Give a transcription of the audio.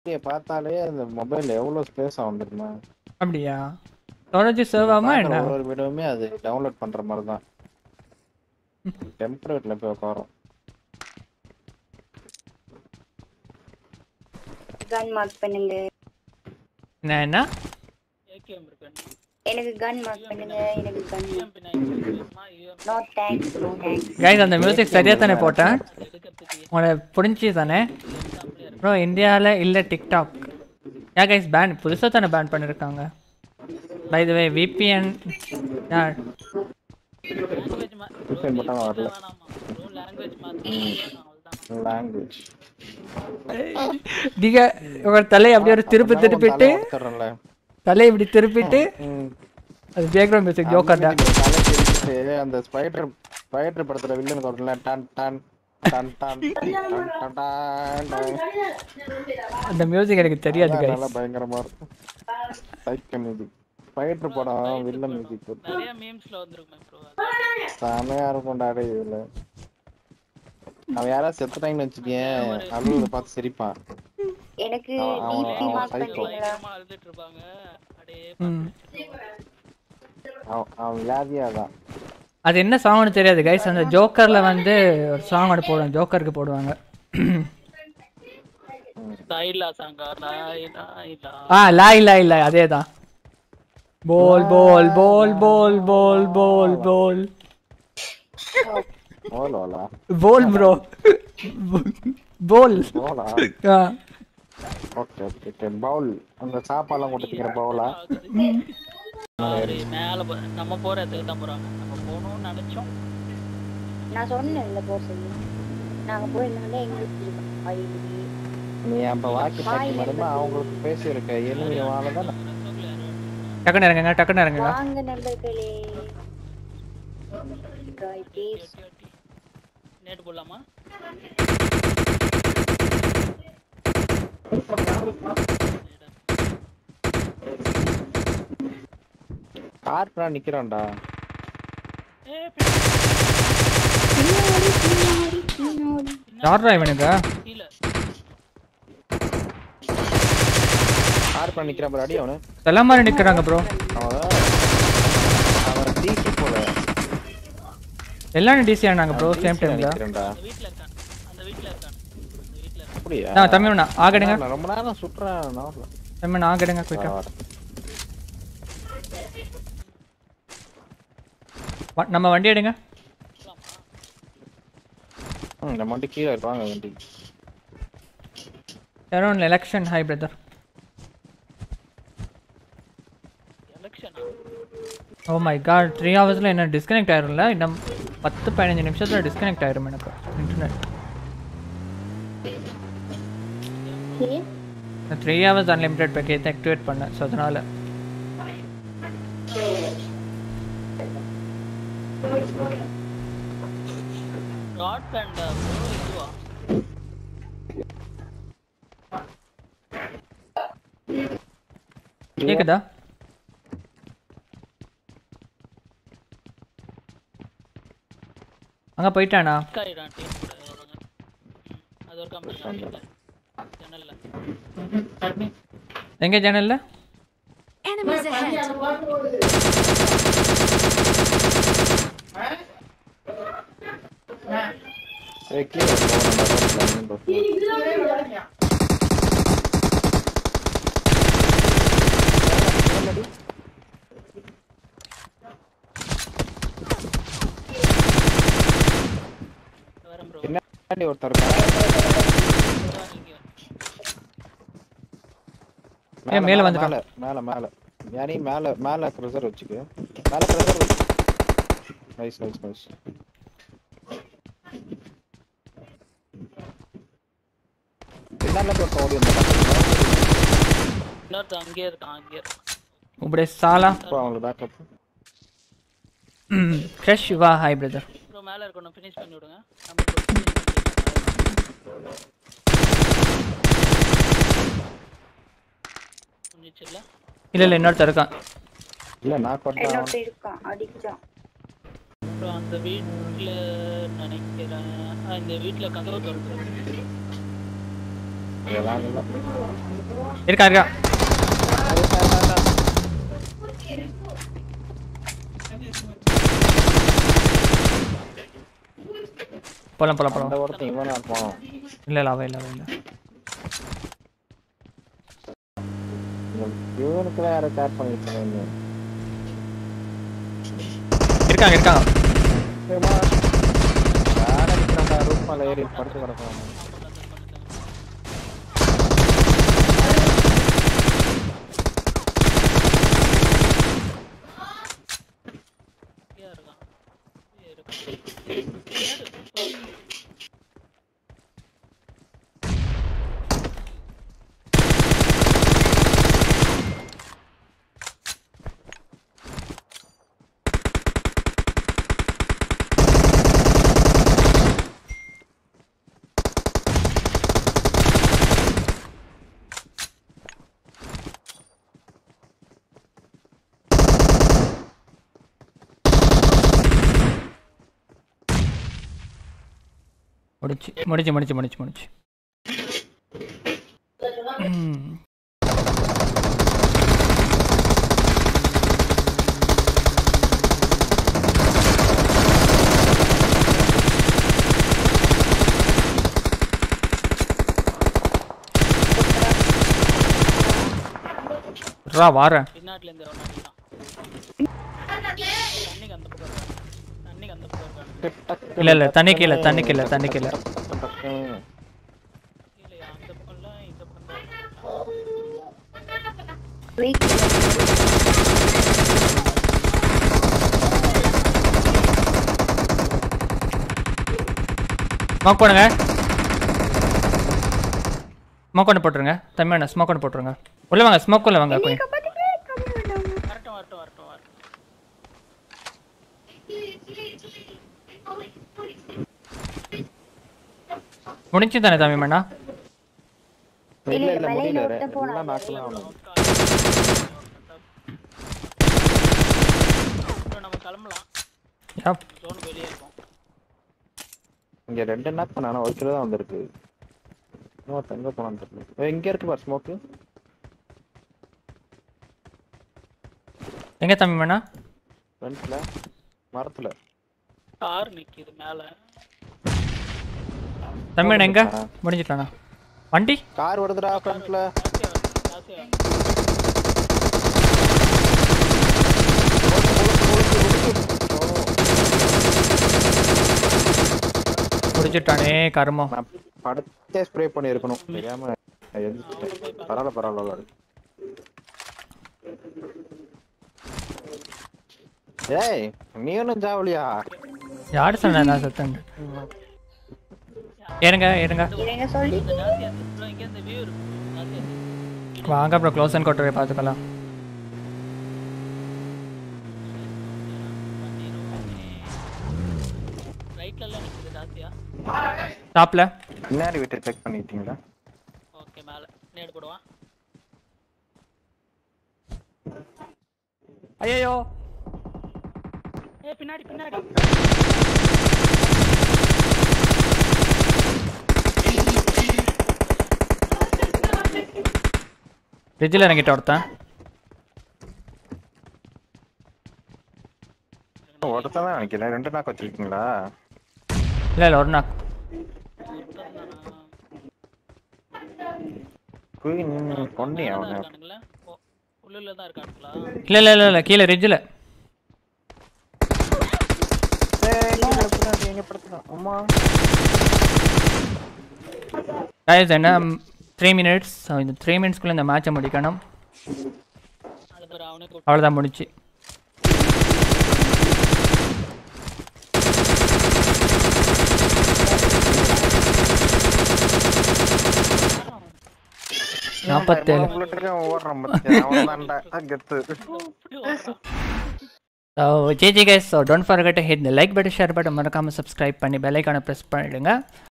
Video பார்த்தாலே அந்த மொபைல்ல எவ்வளவு ஸ்பேஸ் ஆகும் தெரியுமா அப்படியா தொடர்ச்சி சர்வ் ஆகுமா பார்க்குற என்ன ஒரு ஒரு வீடியோவுமே அது டவுன்லோட் பண்ற மாதிரி தான் டெம்பரேட்ல போய் உட்காரும் கன் மார்க் பண்ணுங்க என்ன என்ன ஏகேஎம் இருக்கு எனக்கு கன் மார்க் பண்ணுங்க எனக்கு gun no thanks no thanks guys அந்த மியூசிக் சரியா தானே போட்டேன் உங்களை புரிஞ்சு தானே ப்ரோ இந்தியாவில் இல்லை டிக்டாக் ஏன் கைஸ் பேன் புதுசாக தானே பேன் பண்ணியிருக்காங்க பை த வே விபிஎன் யார் VPN போட்டாலும் வரல லாங்குவேஜ் நீங்க உங்க தலையை அப்படியே ஒரு திருப்பி திருப்பிட்டு உட்கார்றேன்ல தலையை இப்படி திருப்பிட்டு ம். அது பேக்ரவுண்ட் மியூசிக் ஜோக்கர் தான் தலை திருப்பிட்டு அந்த ஸ்பைடர் ஸ்பைடர் படத்துல வில்லனுக்கு வரும்ல டான் டான் டான் டான் டான் டான் டான் டான். அந்த மியூசிக் எனக்கு தெரியாது அதான் கைஸ் நல்லா பயங்கரமா இருக்கும் சைக்க மியூசிக் ஸ்பைடர் படம் வில்லன் மியூசிக் நிறைய மீம்ஸ்ல வந்திருக்கும் ப்ரோ செமையா இருக்கும் டாடே இதுல அவன் யாராவது செத்துட்டாங்கன்னு வச்சுக்கேன் அலுவல பார்த்து சிரிப்பான் எனக்கு அவன் அவன் டிபி அவன் மார்க் psycho. பண்றீங்களா அழுதுட்டு இருப்பாங்க அப்படியே ம் அவன் அவன் வியாதியா தான் அது என்ன சாங்னு தெரியாது கைஸ் அந்த ஜோக்கர்ல வந்து ஒரு சாங் ஒன்று போடுவாங்க ஜோக்கருக்கு போடுவாங்க தைலா சாங்கா லாயிலா இல்லா ஆ லாய் லாய் லாய் அதே தான் போல் போல் போல் போல் போல் போல் போல் ஓலோலா போல் ப்ரோ போல் ஓலா ஆ ஓகே ஓகே பவுல் அந்த சாப்பாடுலாம் கொண்டு திங்கிற பவுலா சரி, மேல போ- நம்ம போற இடத்துக்கு தான் போறாங்க நம்ம போகணும்னு நினைச்சோம் நான் சொன்னேன்ல போக சொல்லி நாங்க போயிருந்தாலே எங்களுக்கு இருக்கும் ஐடி நீ அப்ப வாக்கி டாக்கி மூலமா அவங்களுக்கு பேசியிருக்க எலுமிய வாழ தான் டக்குன்னு இறங்குங்க டக்குன்னு இறங்குங்க வாங்க நண்பர்களே Guys, please. நேட்டு போடலாமா கார்ப்ரா நிக்கிறான்டா பின்னாடி பின்னாடி பின்னாடி யார்ரா இவனுக்கு கீழே கார்ப்ரா நிக்கிறான் பாரு அடி அவனு எல்லாம் மாதிரி நிக்கிறாங்க ப்ரோ அவன் அவன் டிசி போல எல்லாரும் டிசி ஆனாங்க ப்ரோ சேம் டைம்ல நிக்கிறான்டா வீட்டுல இருக்கான் அந்த வீட்டுல இருக்கான் அந்த வீட்டுல இருக்கான் அப்படியா ஆ தம்பி ஒண்ணா ஆகடுங்க நான் ரொம்ப நேரம் சுற்றுறேன் நார்ல தம்பி நான் ஆகடுங்க குயிக்கா நம்ம வண்டி எடுங்க ம் நம்ம வண்டி கீழே இருப்பாங்க வண்டி அரௌண்ட் எலெக்ஷன் ஹை பிரதர் எலெக்ஷனா ஓ மை காட் த்ரீ ஹவர்ஸில் என்ன டிஸ்கனெக்ட் ஆயிரும்ல இன்னும் பத்து பதினஞ்சு நிமிஷத்தில் டிஸ்கனெக்ட் ஆயிரும் எனக்கு இன்டர்நெட் ஏன் three hours unlimited package activate பண்ணேன் ஸோ அதனால் ராட் பேண்டா இதுவா கேக்குதா அங்கே போயிட்டானா காயிடான் டீம் கூட வருவாங்க ம், அது ஒரு கம்பெனி வீட்டுல ஜன்னல்ல எங்கே சேனலில் Enemies ahead. ஏய் கீழே போவோம் நம்ம ரோட்ல வரேன் ப்ரோ பின்னாடி ஒருத்தர் இருக்கான் ஏன் மேல வந்துட்டான்? மேல மேல மேல யாரையும் மேல மேல ப்ரெஷர் வச்சுக்க மேல ப்ரெஷர் வச்சு நைஸ் நைஸ் நைஸ் பின்னால ஒருத்தன் ஓடி வந்தான் இன்னொருத்தன் அங்கேயே இருக்கான் அங்கேயே இருக்கான் இப்படி சாலா இப்போ அவங்களுக்கு backup fresh Siva hi brother bro மேல இருக்கணும் ஃபினிஷ் பண்ணி விடுங்க நம்ம bro finish பண்ணிடலாம். முடிஞ்சிச்சுல்ல இல்லை இல்லை இன்னொருத்தர் இருக்கான் இல்ல நான் கொட்டா இன்னொருத்தன் இருக்கான் அடிச்சான் அப்புறம் அந்த வீட்ல நினைக்கிறேன் ஆ, இந்த வீட்ல கதவு திறந்து இதெல்லாம் இல்ல. இருக்கா இருக்கா போலாம் போலாம் அந்த போலாம் ஒருத்தன் இவனா இருப்பான் இல்லை இல்லை அவ இல்லை அவ இல்லை இவனுக்கு தான் யாரை சேட் பண்ணிருக்காங்க இருக்காங்க இருக்காங்க யாரை இருக்கிறாங்க ரூப் மேல ஏறி படுத்து கிடப்பாங்க இங்கேயா இருக்கான் இங்கே இருக்கான். முடிச்சு முடிச்சு முடிச்சு முடிச்சு முடிச்சு ம். ரா வாரேன் பின்னாடில இருந்து எவனோ அடிக்கிறான். தண்ணிக்கு அந்த பக்கம் இருக்கான் தண்ணிக்கு அந்த பக்கம் இருக்கான் இல்லை இல்லை தண்ணி கீழே தண்ணி கீழே தண்ணி கீழே இல்லையா அந்த பக்கம் இல்ல இந்த பக்கம் தான் Weak. ஸ்மோக் பண்ணுங்க ஸ்மோக் ஒன்று போட்டுருங்க தம்பி வேணா ஸ்மோக் ஒன்று போட்டுருங்க உள்ள வாங்க ஸ்மோக் உள்ள வாங்க போய் வரட்டும் வரட்டும் வரட்டும் வரட்டும் முடிஞ்சு தானே தம்பி வேணா இல்ல இல்ல மலையில முடியல ஒருத்தன் போனான். எல்லாம் நாக்கலாம் ஆகணும் அப்புறம் நம்ம கிளம்பலாம் யப் ஜோன் வெளியே இருக்கும் இங்க ரெண்டு நாக் பண்ணா ஒரு கிலோ தான் வந்திருக்கு இன்னொருத்தன் எங்க போனான்னு தெரியல ஏய், இங்க இருக்கு பாரு ஸ்மோக்கு எங்கே தம்பி வேணா ஃப்ரண்ட்ல மரத்துல கார் நிக்குது மேல தம்பி வேணா எங்க முடிஞ்சிட்டானா வண்டி கார் வருதுடா ஃப்ரண்ட்ல ஜாஸ்தியா வருது, ஜாஸ்தியா வருது. முடிச்சிட்டானே கருமம் நான் படத்தே ஸ்ப்ரே பண்ணி இருக்கணும் தெரியாம எந்திரிச்சிட்டேன் பரவாயில்ல பரவாயில்ல விளாடு ஏய் நீ ஒன்றும் ஜாவலியா யார் சொன்னா நான் சத்தம் ஏறுங்க ஏறுங்க இருங்க சொல்லி இந்த ஜாஸ்தியா இருக்கு. அப்புறம் இங்க இந்த வியூ இருக்கு ஜாஸ்தியா இருக்கு. வாங்க அப்புறம் க்ளோஸ் அண்ட் கொட்டரை பார்த்துக்கலாம் ரைட்ல எல்லாம் நிக்குது ஜாஸ்தியா டாப்ல பின்னாடி விட்டு செக் பண்ணிட்டீங்களா ஓகே மேல நேடு போடுவான் ஐயோ ஏ பின்னாடி பின்னாடி ஃப்ரிட்ஜில் இறங்கிட்ட ஒருத்தன் ஒருத்தன் தான் நினைக்கிறேன் ரெண்டு நாக்கு வச்சிருக்கீங்களா இல்லை இல்லை ஒரு நாக் குயின் பொண்ணி தான் அவனை இருக்கானுங்களா ஓ, உள்ளுல தான் இருக்கானுங்களா இல்லை இல்லை இல்லை இல்லை கீழே ரிட்ஜில் ஏய், கீழே பின்னாடி எங்க படுத்துறான் அம்மா கைஸ் என்ன த்ரீ மினிட்ஸ் இந்த த்ரீ மினிட்ஸ்க்குள்ளே இந்த மேட்சை முடிக்கணும் அது பேர் அவனே கூப்பிட்டு அவ்வளோதான் முடிச்சு நாற்பத்தேழு புல்லட்டுக்கு ஓடுறான் பாத்தியா அவன் தான்டா கெத்து so GG guys so don't forget hit like button share button மறக்காமல் சப்ஸ்கிரைப் பண்ணி பெல் ஐக்கானை ப்ரெஸ் பண்ணிடுங்க